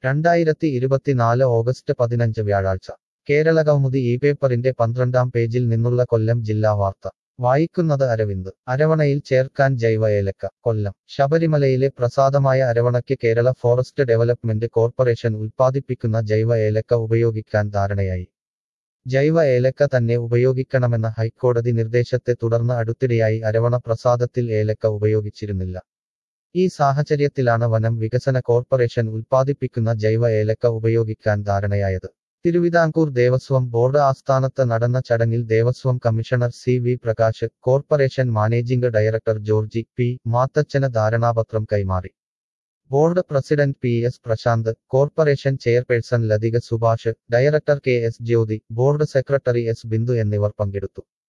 രണ്ടായിരത്തി ഇരുപത്തിനാല് ഓഗസ്റ്റ് പതിനഞ്ച് വ്യാഴാഴ്ച കേരള കൗമുദി ഈ പേപ്പറിന്റെ പന്ത്രണ്ടാം പേജിൽ നിന്നുള്ള കൊല്ലം ജില്ലാ വാർത്ത വായിക്കുന്നത് അരവിന്ദ് അരവണയിൽ ചേർക്കാൻ ജൈവ ഏലക്ക കൊല്ലം ശബരിമലയിലെ പ്രസാദമായ അരവണയ്ക്ക് കേരള ഫോറസ്റ്റ് ഡെവലപ്മെന്റ് കോർപ്പറേഷൻ ഉൽപ്പാദിപ്പിക്കുന്ന ജൈവ ഏലക്ക ഉപയോഗിക്കാൻ ധാരണയായി ജൈവ ഏലക്ക തന്നെ ഉപയോഗിക്കണമെന്ന ഹൈക്കോടതി നിർദ്ദേശത്തെ തുടർന്ന് അടുത്തിടെയായി അരവണ പ്രസാദത്തിൽ ഏലക്ക ഉപയോഗിച്ചിരുന്നില്ല ഈ സാഹചര്യത്തിലാണ് വനം വികസന കോർപ്പറേഷൻ ഉൽപ്പാദിപ്പിക്കുന്ന ജൈവ ഏലക്ക ഉപയോഗിക്കാൻ ധാരണയായത് തിരുവിതാംകൂർ ദേവസ്വം ബോർഡ് ആസ്ഥാനത്ത് നടന്ന ചടങ്ങിൽ Devaswom commissioner C V Prakash corporation managing director Georgi P മാത്തച്ഛന് ധാരണാപത്രം കൈമാറി board president P S Prashanth corporation chairperson Lathika Subhash director K S Jyothi board secretary S Bindu എന്നിവർ പങ്കെടുത്തു